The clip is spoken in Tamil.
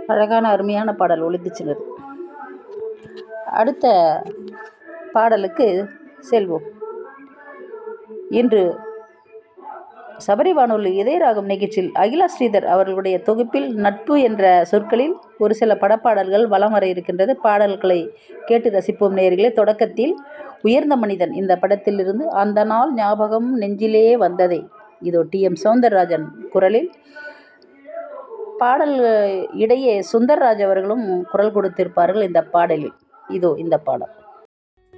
அழகான அருமையான பாடல் ஒலித்து சென்றது அடுத்த பாடலுக்கு செல்வோம் இன்று சபரி வானொலி இதயராகம் நிகழ்ச்சியில் அகிலா ஸ்ரீதர் அவர்களுடைய தொகுப்பில் நட்பு என்ற சொற்களில் ஒரு சில படப்பாடல்கள் வலம் வர இருக்கின்றது பாடல்களை கேட்டு ரசிப்போம் நேயர்களே தொடக்கத்தில் உயர்ந்த மனிதன் இந்த படத்திலிருந்து அந்த நாள் ஞாபகம் நெஞ்சிலே வந்ததே இதோ டி எம் சௌந்தரராஜன் குரலில் பாடல் இடையே சுந்தர்ராஜ் அவர்களும் குரல் கொடுத்திருப்பார்கள் இந்த பாடலில் இதோ இந்த பாடல்